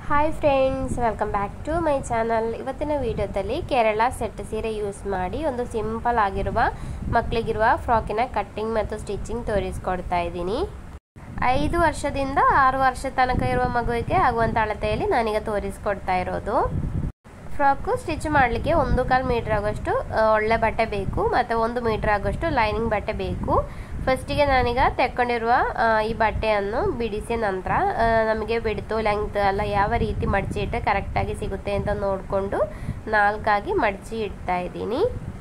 hi friends welcome back to my channel ಇವತ್ತಿನ ವಿಡಿಯೋದಲ್ಲಿ Kerala set ಸೀರೆ ಯೂಸ್ ಮಾಡಿ ಒಂದು ಸಿಂಪಲ್ ಆಗಿರುವ ಮಕ್ಕಳಿಗಿರುವ ಫ್ರಾಕಿನ ಕಟ್ಟಿಂಗ್ ಮತ್ತು ಸ್ಟಿಚಿಂಗ್ ತೋರಿಸ್ಕೊಡ್ತಾ ಇದ್ದೀನಿ ಐದು ವರ್ಷದಿಂದ ಆರು ವರ್ಷ ತನಕ ಇರುವ ಮಗುವಿಗೆ ಆಗುವಂಥ ಅಳತೆಯಲ್ಲಿ ನಾನೀಗ ತೋರಿಸ್ಕೊಡ್ತಾ ಇರೋದು ಫ್ರಾಕು ಸ್ಟಿಚ್ ಮಾಡಲಿಕ್ಕೆ ಒಂದು ಕಾಲು ಮೀಟ್ರ್ ಆಗೋಷ್ಟು ಒಳ್ಳೆ ಬಟ್ಟೆ ಬೇಕು ಮತ್ತು ಒಂದು ಮೀಟ್ರ್ ಆಗೋಷ್ಟು ಲೈನಿಂಗ್ ಬಟ್ಟೆ ಬೇಕು ಫಸ್ಟಿಗೆ ನಾನೀಗ ತೆಕ್ಕೊಂಡಿರುವ ಈ ಬಟ್ಟೆಯನ್ನು ಬಿಡಿಸಿ ನಂತರ ನಮಗೆ ಬಿಡ್ತು ಲೆಂಗ್ತ್ ಎಲ್ಲ ಯಾವ ರೀತಿ ಮಡಚಿ ಇಟ್ಟರೆ ಕರೆಕ್ಟಾಗಿ ಸಿಗುತ್ತೆ ಅಂತ ನೋಡಿಕೊಂಡು ನಾಲ್ಕಾಗಿ ಮಡಚಿ ಇಡ್ತಾ ಇದ್ದೀನಿ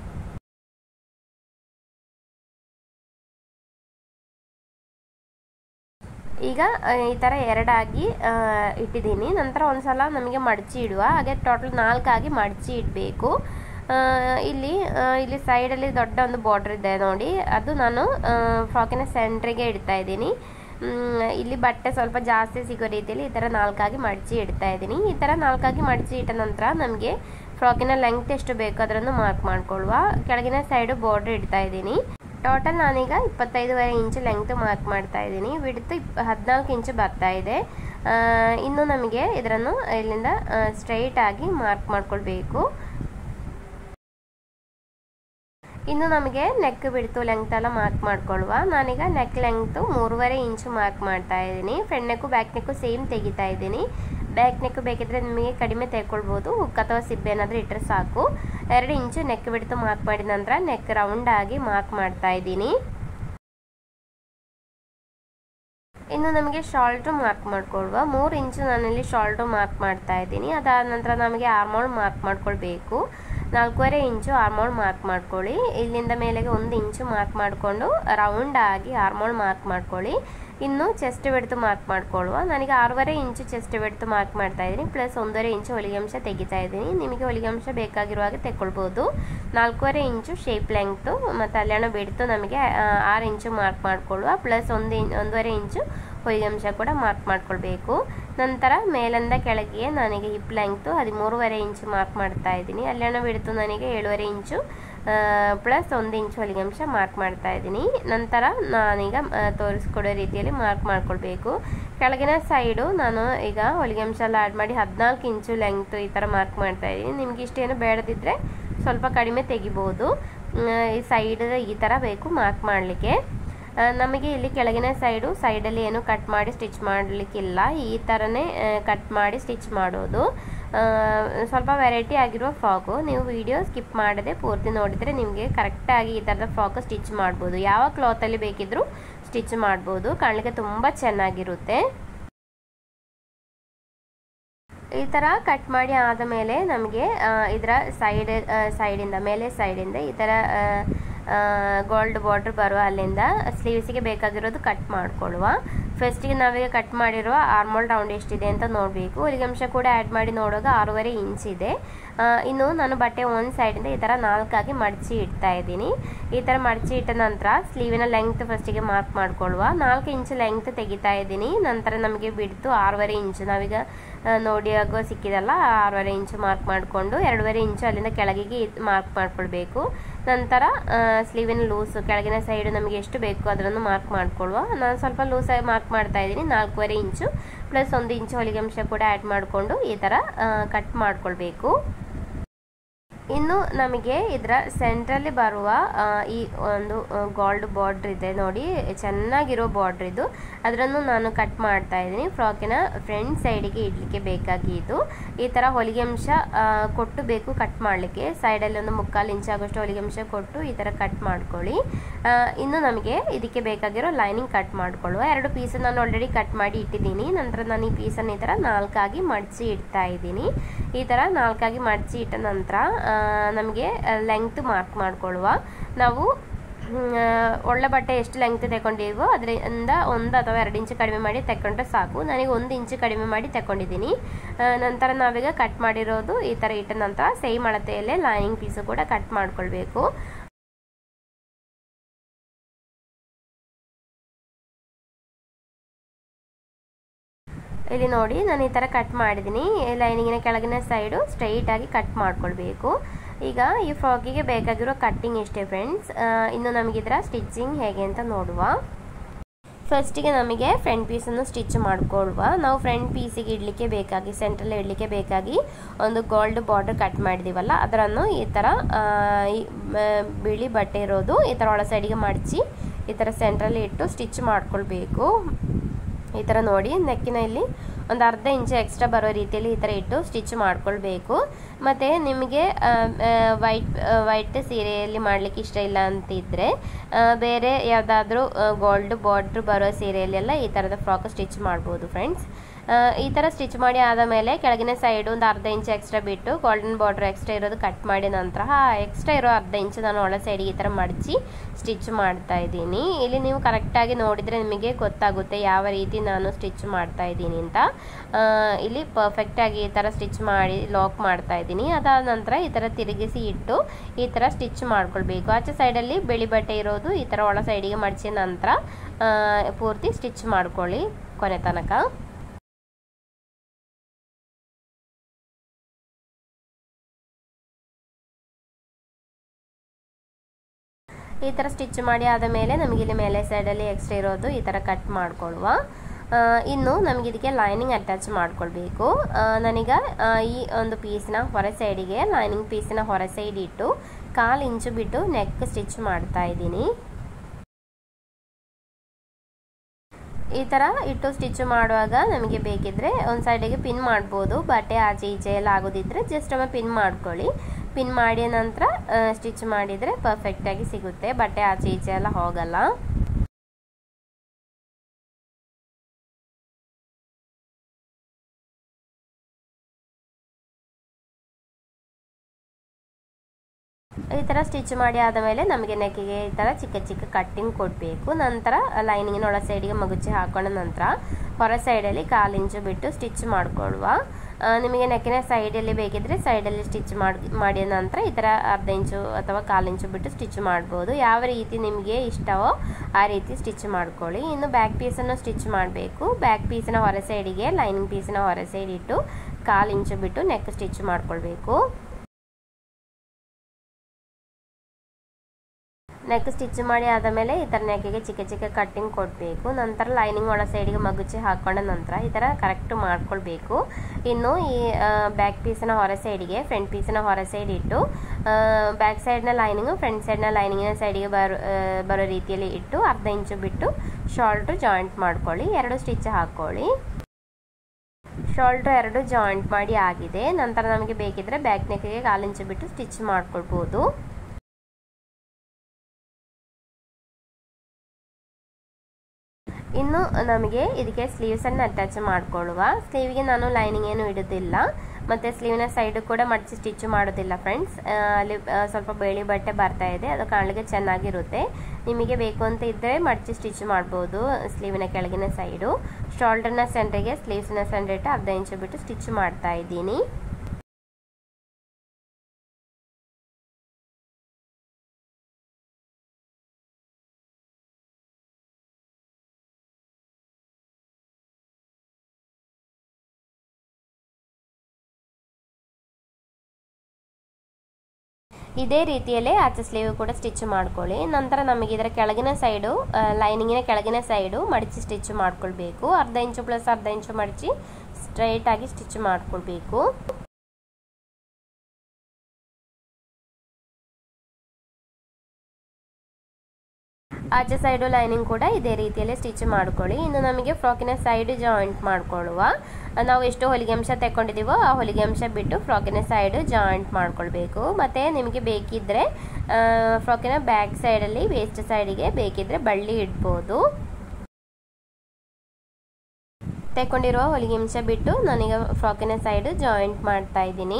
ಈಗ ಈ ಥರ ಎರಡಾಗಿ ಇಟ್ಟಿದ್ದೀನಿ ನಂತರ ಒಂದ್ಸಲ ನಮಗೆ ಮಡಚಿ ಇಡುವ ಹಾಗೆ ಟೋಟಲ್ ನಾಲ್ಕಾಗಿ ಮಡಚಿ ಇಡಬೇಕು ಇಲ್ಲಿ ಇಲ್ಲಿ ಸೈಡಲ್ಲಿ ದೊಡ್ಡ ಒಂದು ಬಾರ್ಡ್ರ್ ಇದೆ ನೋಡಿ ಅದು ನಾನು ಫ್ರಾಕಿನ ಸೆಂಟ್ರಿಗೆ ಇಡ್ತಾ ಇದ್ದೀನಿ ಇಲ್ಲಿ ಬಟ್ಟೆ ಸ್ವಲ್ಪ ಜಾಸ್ತಿ ಸಿಗೋ ರೀತಿಯಲ್ಲಿ ಈ ಥರ ನಾಲ್ಕಾಗಿ ಮಡಚಿ ಇಡ್ತಾ ಇದ್ದೀನಿ ಈ ಥರ ನಾಲ್ಕಾಗಿ ಮಡಚಿ ಇಟ್ಟ ನಂತರ ನಮಗೆ ಫ್ರಾಕಿನ ಲೆಂಗ್ತ್ ಎಷ್ಟು ಬೇಕು ಅದನ್ನು ಮಾರ್ಕ್ ಮಾಡ್ಕೊಳ್ಳುವ ಕೆಳಗಿನ ಸೈಡು ಬಾರ್ಡ್ರ್ ಇಡ್ತಾ ಇದ್ದೀನಿ ಟೋಟಲ್ ನಾನೀಗ ಇಪ್ಪತ್ತೈದುವರೆ ಇಂಚು ಲೆಂಗ್ತ್ ಮಾರ್ಕ್ ಮಾಡ್ತಾ ಇದ್ದೀನಿ ವಿಡ್ತ್ ಇಪ್ ಹದಿನಾಲ್ಕು ಇಂಚು ಬರ್ತಾ ಇದೆ ಇನ್ನು ನಮಗೆ ಇದನ್ನು ಇಲ್ಲಿಂದ ಸ್ಟ್ರೈಟ್ ಆಗಿ ಮಾರ್ಕ್ ಮಾಡ್ಕೊಳ್ಬೇಕು ಇನ್ನು ನಮಗೆ ನೆಕ್ ಬಿಡ್ತು ಲೆಂಗ್ತ್ ಎಲ್ಲ ಮಾರ್ಕ್ ಮಾಡ್ಕೊಳ್ಳುವ ನಾನೀಗ ನೆಕ್ ಲೆಂಗ್ತು ಮೂರುವರೆ ಇಂಚು ಮಾರ್ಕ್ ಮಾಡ್ತಾ ಇದ್ದೀನಿ front neck back neck same ತೆಗಿತಾ ಇದ್ದೀನಿ ಬ್ಯಾಕ್ ನೆಕ್ ಬೇಕಿದ್ರೆ ನಿಮಗೆ ಕಡಿಮೆ ತೆಗೊಳ್ಬೋದು ಹುಕ್ ಅಥವಾ ಸಿಬ್ಬೆ ಏನಾದರೂ ಇಟ್ಟರೆ ಸಾಕು ಎರಡು ಇಂಚು ನೆಕ್ ಬಿಡ್ತು ಮಾರ್ಕ್ ಮಾಡಿದ ನಂತರ ನೆಕ್ ರೌಂಡ್ ಆಗಿ ಮಾರ್ಕ್ ಮಾಡ್ತಾ ಇದ್ದೀನಿ ಇನ್ನು ನಮಗೆ ಶಾಲ್ಟು ಮಾರ್ಕ್ ಮಾಡ್ಕೊಳ್ವ ಮೂರು ಇಂಚು ನಾನಿಲ್ಲಿ ಶಾಲ್ಟು ಮಾರ್ಕ್ ಮಾಡ್ತಾ ಇದ್ದೀನಿ ಅದಾದ ನಂತರ ನಮಗೆ ಆರ್ಮೋಲ್ ಮಾರ್ಕ್ ಮಾಡ್ಕೊಳ್ಬೇಕು ನಾಲ್ಕೂವರೆ ಇಂಚು ಆರ್ಮೋಲ್ ಮಾರ್ಕ್ ಮಾಡ್ಕೊಳ್ಳಿ ಇಲ್ಲಿಂದ ಮೇಲೆಗೆ ಒಂದು ಇಂಚು ಮಾರ್ಕ್ ಮಾಡಿಕೊಂಡು ರೌಂಡ್ ಆಗಿ ಆರ್ಮೋಲ್ ಮಾರ್ಕ್ ಮಾಡ್ಕೊಳ್ಳಿ ಇನ್ನು ಚೆಸ್ಟ್ ಬೆಡ್ತು ಮಾರ್ಕ್ ಮಾಡ್ಕೊಳ್ಳುವ ನನಗೆ ಆರೂವರೆ ಇಂಚು ಚೆಸ್ಟ್ ಬೆಡ್ತು ಮಾರ್ಕ್ ಮಾಡ್ತಾ ಇದ್ದೀನಿ ಪ್ಲಸ್ ಒಂದೂವರೆ ಇಂಚು ಹೊಲಿಗೆ ಅಂಶ ತೆಗಿತಾ ಇದ್ದೀನಿ ನಿಮಗೆ ಹೊಲಿಗೆ ಅಂಶ ಬೇಕಾಗಿರುವಾಗ ತೆಕ್ಕೊಳ್ಬೋದು ನಾಲ್ಕೂವರೆ ಇಂಚು ಶೇಪ್ ಲೆಂಗ್ತು ಮತ್ತು ಅಲ್ಲೇನೋ ಬೆಡ್ತು ನಮಗೆ ಆರು ಇಂಚು ಮಾರ್ಕ್ ಮಾಡ್ಕೊಳ್ಳುವ ಪ್ಲಸ್ ಒಂದು ಇನ್ ಒಂದೂವರೆ ಇಂಚು ಹೊಲಿಗೆ ಅಂಶ ಕೂಡ ಮಾರ್ಕ್ ಮಾಡ್ಕೊಳ್ಬೇಕು ನಂತರ ಮೇಲಿಂದ ಕೆಳಗೆ ನನಗೆ ಹಿಪ್ ಲೆಂಗ್ತು ಹದಿಮೂರುವರೆ ಇಂಚು ಮಾರ್ಕ್ ಮಾಡ್ತಾ ಇದ್ದೀನಿ ಅಲ್ಲೇನೋ ಬಿಡ್ತು ನನಗೆ ಏಳುವರೆ ಇಂಚು ಪ್ಲಸ್ ಒಂದು ಇಂಚು ಹೊಲಿಗೆ ಅಂಶ ಮಾರ್ಕ್ ಮಾಡ್ತಾ ಇದ್ದೀನಿ ನಂತರ ನಾನೀಗ ತೋರಿಸ್ಕೊಡೋ ರೀತಿಯಲ್ಲಿ ಮಾರ್ಕ್ ಮಾಡ್ಕೊಳ್ಬೇಕು ಕೆಳಗಿನ ಸೈಡು ನಾನು ಈಗ ಹೊಲಿಗೆ ಅಂಶ ಎಲ್ಲ ಆ್ಯಡ್ ಮಾಡಿ ಹದಿನಾಲ್ಕು ಇಂಚು ಲೆಂಗ್ತು ಈ ಥರ ಮಾರ್ಕ್ ಮಾಡ್ತಾ ಇದ್ದೀನಿ ನಿಮ್ಗೆ ಇಷ್ಟೇನು ಬೇಡದಿದ್ದರೆ ಸ್ವಲ್ಪ ಕಡಿಮೆ ತೆಗಿಬೋದು ಈ ಸೈಡ್ ಈ ಥರ ಬೇಕು ಮಾರ್ಕ್ ಮಾಡಲಿಕ್ಕೆ ನಮಗೆ ಇಲ್ಲಿ ಕೆಳಗಿನ ಸೈಡು ಸೈಡಲ್ಲಿ ಏನು ಕಟ್ ಮಾಡಿ ಸ್ಟಿಚ್ ಮಾಡಲಿಕ್ಕಿಲ್ಲ ಈ ಥರನೇ ಕಟ್ ಮಾಡಿ ಸ್ಟಿಚ್ ಮಾಡೋದು ಸ್ವಲ್ಪ ವೆರೈಟಿ ಆಗಿರುವ ಫ್ರಾಕು ನೀವು ವಿಡಿಯೋ ಸ್ಕಿಪ್ ಮಾಡದೆ ಪೂರ್ತಿ ನೋಡಿದರೆ ನಿಮಗೆ ಕರೆಕ್ಟಾಗಿ ಈ ಥರದ ಫ್ರಾಕು ಸ್ಟಿಚ್ ಮಾಡ್ಬೋದು ಯಾವ ಕ್ಲಾತಲ್ಲಿ ಬೇಕಿದ್ರೂ ಸ್ಟಿಚ್ ಮಾಡ್ಬೋದು ಕಾಣಲಿಕ್ಕೆ ತುಂಬ ಚೆನ್ನಾಗಿರುತ್ತೆ ಈ ಥರ ಕಟ್ ಮಾಡಿ ಆದ ಮೇಲೆ ನಮಗೆ ಇದರ ಸೈಡ್ ಸೈಡಿಂದ ಮೇಲೆ ಸೈಡಿಂದ ಈ ಥರ ಗೋಲ್ಡ್ ಬಾರ್ಡ್ರ್ ಬರುವ ಅಲ್ಲಿಂದ ಸ್ಲೀವ್ಸಿಗೆ ಬೇಕಾಗಿರೋದು ಕಟ್ ಮಾಡ್ಕೊಳ್ಳುವ ಫಸ್ಟಿಗೆ ನಾವೀಗ ಕಟ್ ಮಾಡಿರುವ ಆರ್ಮೋಲ್ ರೌಂಡ್ ಎಷ್ಟಿದೆ ಅಂತ ನೋಡಬೇಕು ಹೊಲಿಗೆ ಅಂಶ ಕೂಡ ಆ್ಯಡ್ ಮಾಡಿ ನೋಡುವಾಗ ಆರೂವರೆ ಇಂಚ್ ಇದೆ ಇನ್ನು ನಾನು ಬಟ್ಟೆ ಒಂದು ಸೈಡಿಂದ ಈ ಥರ ನಾಲ್ಕಾಗಿ ಮಡಚಿ ಇಡ್ತಾ ಇದ್ದೀನಿ ಈ ಥರ ಮಡಚಿ ಇಟ್ಟ ನಂತರ ಸ್ಲೀವಿನ ಲೆಂಗ್ತ್ ಫಸ್ಟಿಗೆ ಮಾರ್ಕ್ ಮಾಡ್ಕೊಳ್ಳುವ ನಾಲ್ಕು ಇಂಚ್ ಲೆಂಗ್ತ್ ತೆಗಿತಾ ಇದ್ದೀನಿ ನಂತರ ನಮಗೆ ಬಿಡ್ತು ಆರೂವರೆ ಇಂಚು ನಾವೀಗ ನೋಡಿಯಾಗೋ ಸಿಕ್ಕಿದಲ್ಲ ಆರೂವರೆ ಇಂಚು ಮಾರ್ಕ್ ಮಾಡಿಕೊಂಡು ಎರಡೂವರೆ ಇಂಚು ಅಲ್ಲಿಂದ ಕೆಳಗಿಗೆ ಮಾರ್ಕ್ ಮಾಡ್ಕೊಳ್ಬೇಕು ನಂತರ ಸ್ಲೀವಿನ ಲೂಸು ಕೆಳಗಿನ ಸೈಡು ನಮಗೆ ಎಷ್ಟು ಬೇಕು ಅದನ್ನು ಮಾರ್ಕ್ ಮಾಡ್ಕೊಳ್ಳುವ ನಾನು ಸ್ವಲ್ಪ ಲೂಸಾಗಿ ಮಾರ್ಕ್ ಮಾಡ್ತಾ ಇದ್ದೀನಿ ನಾಲ್ಕೂವರೆ ಇಂಚು ಪ್ಲಸ್ ಒಂದು ಇಂಚು ಹೊಲಿಗೆ ಅಂಶ ಕೂಡ ಆ್ಯಡ್ ಮಾಡಿಕೊಂಡು ಈ ಥರ ಕಟ್ ಮಾಡ್ಕೊಳ್ಬೇಕು ಇನ್ನು ನಮಗೆ ಇದರ ಸೆಂಟ್ರಲ್ಲಿ ಬರುವ ಈ ಒಂದು ಗೋಲ್ಡ್ ಬಾರ್ಡ್ರ್ ಇದೆ ನೋಡಿ ಚೆನ್ನಾಗಿರೋ ಬಾರ್ಡ್ರ್ ಇದು ಅದನ್ನು ನಾನು ಕಟ್ ಮಾಡ್ತಾ ಇದ್ದೀನಿ ಫ್ರಾಕಿನ ಫ್ರಂಟ್ ಸೈಡಿಗೆ ಇಡಲಿಕ್ಕೆ ಬೇಕಾಗಿದ್ದು ಈ ಥರ ಹೊಲಿಗೆ ಅಂಶ ಕೊಟ್ಟು ಬೇಕು ಕಟ್ ಮಾಡಲಿಕ್ಕೆ ಸೈಡಲ್ಲಿ ಒಂದು ಮುಕ್ಕಾಲು ಇಂಚ್ ಆಗೋಷ್ಟು ಹೊಲಿಗೆ ಅಂಶ ಕೊಟ್ಟು ಈ ಥರ ಕಟ್ ಮಾಡ್ಕೊಳ್ಳಿ ಇನ್ನು ನಮಗೆ ಇದಕ್ಕೆ ಬೇಕಾಗಿರೋ ಲೈನಿಂಗ್ ಕಟ್ ಮಾಡ್ಕೊಳ್ಳುವ ಎರಡು ಪೀಸ್ ನಾನು ಆಲ್ರೆಡಿ ಕಟ್ ಮಾಡಿ ಇಟ್ಟಿದ್ದೀನಿ ನಂತರ ನಾನು ಈ ಪೀಸನ್ನು ಈ ಥರ ನಾಲ್ಕಾಗಿ ಮಡಚಿ ಇಡ್ತಾ ಇದ್ದೀನಿ ಈ ಥರ ನಾಲ್ಕಾಗಿ ಮಡಚಿ ಇಟ್ಟ ನಂತರ ನಮಗೆ ಲೆಂಗ್ತ್ ಮಾರ್ಕ್ ಮಾಡ್ಕೊಳ್ಳುವ ನಾವು ಒಳ್ಳೆ ಬಟ್ಟೆ ಎಷ್ಟು ಲೆಂಗ್ತ್ ತಗೊಂಡಿವೋ ಅದರಿಂದ ಒಂದು ಅಥವಾ ಎರಡು ಇಂಚು ಕಡಿಮೆ ಮಾಡಿ ತಗೊಂಡ್ರೆ ಸಾಕು ನನಗೆ ಒಂದು ಇಂಚು ಕಡಿಮೆ ಮಾಡಿ ತಗೊಂಡಿದ್ದೀನಿ ನಂತರ ನಾವೀಗ ಕಟ್ ಮಾಡಿರೋದು ಈ ಥರ ಇಟ್ಟ ನಂತರ ಸೇಮ್ ಅಳತೆಯಲ್ಲೇ ಲೈನಿಂಗ್ ಪೀಸು ಕೂಡ ಕಟ್ ಮಾಡ್ಕೊಳ್ಬೇಕು ಇಲ್ಲಿ ನೋಡಿ ನಾನು ಈ ಥರ ಕಟ್ ಮಾಡಿದ್ದೀನಿ ಲೈನಿಂಗಿನ ಕೆಳಗಿನ ಸೈಡು ಸ್ಟ್ರೈಟಾಗಿ ಕಟ್ ಮಾಡ್ಕೊಳ್ಬೇಕು ಈಗ ಈ ಫ್ರಾಕಿಗೆ ಬೇಕಾಗಿರೋ ಕಟ್ಟಿಂಗ್ ಇಷ್ಟೇ ಫ್ರೆಂಡ್ಸ್ ಇನ್ನು ನಮಗಿದ್ರ ಸ್ಟಿಚಿಂಗ್ ಹೇಗೆ ಅಂತ ನೋಡುವ ಫಸ್ಟಿಗೆ ನಮಗೆ ಫ್ರಂಟ್ ಪೀಸನ್ನು ಸ್ಟಿಚ್ ಮಾಡ್ಕೊಳ್ಳುವ ನಾವು ಫ್ರಂಟ್ ಪೀಸಿಗೆ ಇಡಲಿಕ್ಕೆ ಬೇಕಾಗಿ ಸೆಂಟ್ರಲ್ಲಿ ಇಡಲಿಕ್ಕೆ ಬೇಕಾಗಿ ಒಂದು ಗೋಲ್ಡ್ ಬಾರ್ಡರ್ ಕಟ್ ಮಾಡಿದ್ದೀವಲ್ಲ ಅದರನ್ನು ಈ ಥರ ಬಿಳಿ ಬಟ್ಟೆ ಇರೋದು ಈ ಥರ ಒಳ ಸೈಡಿಗೆ ಮಡಚಿ ಈ ಥರ ಸೆಂಟ್ರಲ್ಲಿ ಇಟ್ಟು ಸ್ಟಿಚ್ ಮಾಡ್ಕೊಳ್ಬೇಕು ಈ ಥರ ನೋಡಿ ನೆಕ್ಕಿನ ಇಲ್ಲಿ ಒಂದು ಅರ್ಧ ಇಂಚು ಎಕ್ಸ್ಟ್ರಾ ಬರೋ ರೀತಿಯಲ್ಲಿ ಈ ಥರ ಇಟ್ಟು ಸ್ಟಿಚ್ ಮಾಡ್ಕೊಳ್ಬೇಕು ಮತ್ತು ನಿಮಗೆ ವೈಟ್ ವೈಟ್ ಸೀರೆಯಲ್ಲಿ ಮಾಡಲಿಕ್ಕೆ ಇಷ್ಟ ಇಲ್ಲ ಅಂತಿದ್ದರೆ ಬೇರೆ ಯಾವುದಾದ್ರೂ ಗೋಲ್ಡ್ ಬಾರ್ಡ್ರ್ ಬರೋ ಸೀರೆಯಲ್ಲೆಲ್ಲ ಈ ಥರದ ಫ್ರಾಕ್ ಸ್ಟಿಚ್ ಮಾಡ್ಬೋದು ಫ್ರೆಂಡ್ಸ್ ಈ ಥರ ಸ್ಟಿಚ್ ಮಾಡಿ ಆದ ಮೇಲೆ ಕೆಳಗಿನ ಸೈಡ್ ಒಂದು ಅರ್ಧ ಇಂಚ್ ಎಕ್ಸ್ಟ್ರಾ ಬಿಟ್ಟು ಗೋಲ್ಡನ್ ಬಾರ್ಡ್ರ್ ಎಕ್ಸ್ಟ್ರಾ ಇರೋದು ಕಟ್ ಮಾಡಿ ನಂತರ ಆ ಎಕ್ಸ್ಟ್ರಾ ಇರೋ ಅರ್ಧ ಇಂಚು ನಾನು ಒಳ ಸೈಡಿಗೆ ಈ ಥರ ಮಡಚಿ ಸ್ಟಿಚ್ ಮಾಡ್ತಾ ಇದ್ದೀನಿ ಇಲ್ಲಿ ನೀವು ಕರೆಕ್ಟಾಗಿ ನೋಡಿದರೆ ನಿಮಗೆ ಗೊತ್ತಾಗುತ್ತೆ ಯಾವ ರೀತಿ ನಾನು ಸ್ಟಿಚ್ ಮಾಡ್ತಾ ಇದ್ದೀನಿ ಅಂತ ಇಲ್ಲಿ ಪರ್ಫೆಕ್ಟಾಗಿ ಈ ಥರ ಸ್ಟಿಚ್ ಮಾಡಿ ಲಾಕ್ ಮಾಡ್ತಾ ಇದ್ದೀನಿ ಅದಾದ ನಂತರ ಈ ಥರ ತಿರುಗಿಸಿ ಇಟ್ಟು ಈ ಥರ ಸ್ಟಿಚ್ ಮಾಡ್ಕೊಳ್ಬೇಕು ಆಚೆ ಸೈಡಲ್ಲಿ ಬಿಳಿ ಬಟ್ಟೆ ಇರೋದು ಈ ಥರ ಒಳ ಸೈಡಿಗೆ ಮಡಚಿದ ನಂತರ ಪೂರ್ತಿ ಸ್ಟಿಚ್ ಮಾಡ್ಕೊಳ್ಳಿ ಕೊನೆ ತನಕ ಈ ಥರ ಸ್ಟಿಚ್ ಮಾಡಿ ಆದ ಮೇಲೆ ನಮಗೆ ಇಲ್ಲಿ ಮೇಲೆ ಸೈಡಲ್ಲಿ ಎಕ್ಸ್ಟ್ರಾ ಇರೋದು ಈ ಥರ ಕಟ್ ಮಾಡ್ಕೊಳ್ಳುವ ಇನ್ನು ನಮಗೆ ಇದಕ್ಕೆ ಲೈನಿಂಗ್ ಅಟ್ಯಾಚ್ ಮಾಡ್ಕೊಳ್ಬೇಕು ನನಗ ಈ ಒಂದು ಪೀಸ್ನ ಹೊರ ಸೈಡಿಗೆ ಲೈನಿಂಗ್ ಪೀಸಿನ ಹೊರ ಸೈಡ್ ಇಟ್ಟು ಕಾಲು ಇಂಚು ಬಿಟ್ಟು ನೆಕ್ ಸ್ಟಿಚ್ ಮಾಡ್ತಾ ಇದ್ದೀನಿ ಈ ಥರ ಇಟ್ಟು ಸ್ಟಿಚ್ ಮಾಡುವಾಗ ನಮಗೆ ಬೇಕಿದ್ರೆ ಒಂದು ಸೈಡಿಗೆ ಪಿನ್ ಮಾಡ್ಬೋದು ಬಟ್ಟೆ ಆಚೆ ಈಚೆ ಎಲ್ಲ ಆಗೋದಿದ್ರೆ ಜಸ್ಟ್ ಒಮ್ಮೆ ಪಿನ್ ಮಾಡ್ಕೊಳ್ಳಿ ಪಿನ್ ಮಾಡಿದ ನಂತರ ಸ್ಟಿಚ್ ಮಾಡಿದರೆ ಪರ್ಫೆಕ್ಟಾಗಿ ಸಿಗುತ್ತೆ ಬಟ್ಟೆ ಆಚೆ ಈಚೆ ಎಲ್ಲ ಹೋಗಲ್ಲ ಈ ಥರ ಸ್ಟಿಚ್ ಮಾಡಿ ಆದ ಮೇಲೆ ನಮಗೆ ನೆಕ್ಕಿಗೆ ಈ ಥರ ಚಿಕ್ಕ ಚಿಕ್ಕ ಕಟ್ಟಿಂಗ್ ಕೊಡಬೇಕು ನಂತರ ಲೈನಿಂಗಿನ ಒಳ ಸೈಡಿಗೆ ಮಗುಚಿ ಹಾಕೊಂಡ ನಂತರ ಹೊರ ಸೈಡಲ್ಲಿ ಕಾಲು ಇಂಚು ಬಿಟ್ಟು ಸ್ಟಿಚ್ ಮಾಡಿಕೊಳ್ಳುವ ನಿಮಗೆ ನೆಕ್ಕಿನ ಸೈಡಲ್ಲಿ ಬೇಕಿದ್ರೆ ಸೈಡಲ್ಲಿ ಸ್ಟಿಚ್ ಮಾಡಿ ಮಾಡಿದ ನಂತರ ಈ ಥರ ಅರ್ಧ ಇಂಚು ಅಥವಾ ಕಾಲು ಇಂಚು ಬಿಟ್ಟು ಸ್ಟಿಚ್ ಮಾಡ್ಬೋದು ಯಾವ ರೀತಿ ನಿಮಗೆ ಇಷ್ಟವೋ ಆ ರೀತಿ ಸ್ಟಿಚ್ ಮಾಡ್ಕೊಳ್ಳಿ ಇನ್ನು ಬ್ಯಾಕ್ ಪೀಸನ್ನು ಸ್ಟಿಚ್ ಮಾಡಬೇಕು ಬ್ಯಾಕ್ ಪೀಸಿನ ಹೊರ ಸೈಡಿಗೆ ಲೈನಿಂಗ್ ಪೀಸಿನ ಹೊರ ಸೈಡ್ ಇಟ್ಟು ಕಾಲು ಇಂಚು ಬಿಟ್ಟು ನೆಕ್ ಸ್ಟಿಚ್ ಮಾಡ್ಕೊಳ್ಬೇಕು ನೆಕ್ ಸ್ಟಿಚ್ ಮಾಡಿ ಆದ ಮೇಲೆ ಈ ಥರ ನೆಕ್ಕಿಗೆ ಚಿಕ್ಕ ಚಿಕ್ಕ ಕಟ್ಟಿಂಗ್ ಕೊಡಬೇಕು ನಂತರ ಲೈನಿಂಗ್ ಒಳ ಸೈಡಿಗೆ ಮಗುಚಿ ಹಾಕೊಂಡ ನಂತರ ಈ ಥರ ಕರೆಕ್ಟ್ ಮಾಡ್ಕೊಳ್ಬೇಕು ಇನ್ನು ಈ ಬ್ಯಾಕ್ ಪೀಸಿನ ಹೊರ ಸೈಡಿಗೆ ಫ್ರಂಟ್ ಪೀಸಿನ ಹೊರ ಸೈಡ್ ಇಟ್ಟು ಬ್ಯಾಕ್ ಸೈಡ್ನ ಲೈನಿಂಗು ಫ್ರಂಟ್ ಸೈಡ್ನ ಲೈನಿಂಗಿನ ಸೈಡಿಗೆ ಬರೋ ಬರೋ ರೀತಿಯಲ್ಲಿ ಇಟ್ಟು ಅರ್ಧ ಇಂಚು ಬಿಟ್ಟು ಶಾಲ್ಟು ಜಾಯಿಂಟ್ ಮಾಡ್ಕೊಳ್ಳಿ ಎರಡು ಸ್ಟಿಚ್ ಹಾಕ್ಕೊಳ್ಳಿ ಶೋಲ್ಡ್ರ್ ಎರಡು ಜಾಯಿಂಟ್ ಮಾಡಿ ಆಗಿದೆ ನಂತರ ನಮಗೆ ಬೇಕಿದ್ರೆ ಬ್ಯಾಕ್ ನೆಕ್ಗೆ ಕಾಲು ಇಂಚು ಬಿಟ್ಟು ಸ್ಟಿಚ್ ಮಾಡ್ಕೊಳ್ಬೋದು ಇನ್ನು ನಮಗೆ ಇದಕ್ಕೆ ಸ್ಲೀವ್ಸನ್ನು ಅಟ್ಯಾಚ್ ಮಾಡಿಕೊಳ್ಳುವ ಸ್ಲೀವ್ಗೆ ನಾನು ಲೈನಿಂಗ್ ಏನು ಇಡೋದಿಲ್ಲ ಮತ್ತು ಸ್ಲೀವ್ನ ಸೈಡು ಕೂಡ ಮಡಚಿ ಸ್ಟಿಚ್ ಮಾಡೋದಿಲ್ಲ ಫ್ರೆಂಡ್ಸ್ ಅಲ್ಲಿ ಸ್ವಲ್ಪ ಬೇಳಿ ಬಟ್ಟೆ ಬರ್ತಾ ಇದೆ ಅದು ಕಾಣಲಿಕ್ಕೆ ಚೆನ್ನಾಗಿರುತ್ತೆ ನಿಮಗೆ ಬೇಕು ಅಂತ ಇದ್ದರೆ ಮಡಚಿ ಸ್ಟಿಚ್ ಮಾಡ್ಬೋದು ಸ್ಲೀವಿನ ಕೆಳಗಿನ ಸೈಡು ಶೋಲ್ಡರ್ನ ಸೆಂಟ್ರಿಗೆ ಸ್ಲೀವ್ಸ್ನ ಸೆಂಟ್ರ್ ಇಟ್ಟು ಅರ್ಧ ಇಂಚು ಬಿಟ್ಟು ಸ್ಟಿಚ್ ಮಾಡ್ತಾ ಇದ್ದೀನಿ ಇದೇ ರೀತಿಯಲ್ಲೇ ಆಚೆ ಸ್ಲೀವ್ ಕೂಡ ಸ್ಟಿಚ್ ಮಾಡ್ಕೊಳ್ಳಿ ನಂತರ ನಮಗೆ ಇದರ ಕೆಳಗಿನ ಸೈಡು ಲೈನಿಂಗಿನ ಕೆಳಗಿನ ಸೈಡು ಮಡಚಿ ಸ್ಟಿಚ್ ಮಾಡ್ಕೊಳ್ಬೇಕು ಅರ್ಧ ಇಂಚು ಪ್ಲಸ್ ಅರ್ಧ ಇಂಚು ಮಡಚಿ ಸ್ಟ್ರೈಟ್ ಆಗಿ ಸ್ಟಿಚ್ ಮಾಡ್ಕೊಳ್ಬೇಕು ಆಚೆ ಸೈಡು ಲೈನಿಂಗ್ ಕೂಡ ಇದೇ ರೀತಿಯಲ್ಲಿ ಸ್ಟಿಚ್ ಮಾಡ್ಕೊಳ್ಳಿ ಇನ್ನು ನಮಗೆ ಫ್ರಾಕಿನ ಸೈಡ್ ಜಾಯಿಂಟ್ ಮಾಡ್ಕೊಳ್ಳುವ ನಾವು ಎಷ್ಟು ಹೊಲಿಗೆ ಅಂಶ ತೆಕ್ಕೊಂಡಿದ್ದೀವೋ ಆ ಹೊಲಿಗೆ ಅಂಶ ಬಿಟ್ಟು ಫ್ರಾಕಿನ ಸೈಡ್ ಜಾಯಿಂಟ್ ಮಾಡ್ಕೊಳ್ಬೇಕು ಮತ್ತು ನಿಮಗೆ ಬೇಕಿದ್ದರೆ ಫ್ರಾಕಿನ ಬ್ಯಾಕ್ ಸೈಡಲ್ಲಿ ವೇಸ್ಟ್ ಸೈಡಿಗೆ ಬೇಕಿದ್ದರೆ ಬಳ್ಳಿ ಇಡ್ಬೋದು ತೆಕ್ಕೊಂಡಿರುವ ಹೊಲಿಗೆ ಅಂಶ ಬಿಟ್ಟು ನಾನೀಗ ಫ್ರಾಕಿನ ಸೈಡ್ ಜಾಯಿಂಟ್ ಮಾಡ್ತಾ ಇದ್ದೀನಿ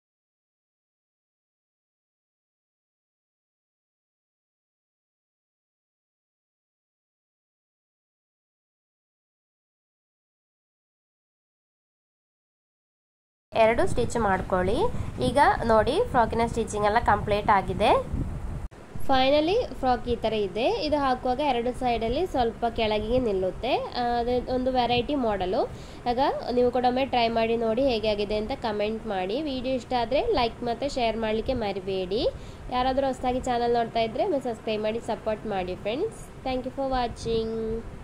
ಎರಡು ಸ್ಟಿಚ್ ಮಾಡ್ಕೊಳ್ಳಿ ಈಗ ನೋಡಿ ಫ್ರಾಕಿನ ಸ್ಟಿಚಿಂಗ್ ಎಲ್ಲ ಕಂಪ್ಲೀಟ್ ಆಗಿದೆ ಫೈನಲಿ ಫ್ರಾಕ್ ಈ ಥರ ಇದೆ ಇದು ಹಾಕುವಾಗ ಎರಡು ಸೈಡಲ್ಲಿ ಸ್ವಲ್ಪ ಕೆಳಗಿಗೆ ನಿಲ್ಲುತ್ತೆ ಅದು ಒಂದು ವೆರೈಟಿ ಮಾಡಲು ಆಗ ನೀವು ಕೂಡ ಒಮ್ಮೆ ಟ್ರೈ ಮಾಡಿ ನೋಡಿ ಹೇಗೆ ಆಗಿದೆ ಅಂತ ಕಮೆಂಟ್ ಮಾಡಿ ವಿಡಿಯೋ ಇಷ್ಟ ಆದರೆ ಲೈಕ್ ಮತ್ತು ಶೇರ್ ಮಾಡಲಿಕ್ಕೆ ಮರಿಬೇಡಿ ಯಾರಾದರೂ ಹೊಸದಾಗಿ ಚಾನಲ್ ನೋಡ್ತಾ ಇದ್ದರೆ ಸಬ್ಸ್ಕ್ರೈಬ್ ಮಾಡಿ ಸಪೋರ್ಟ್ ಮಾಡಿ friends thank you for watching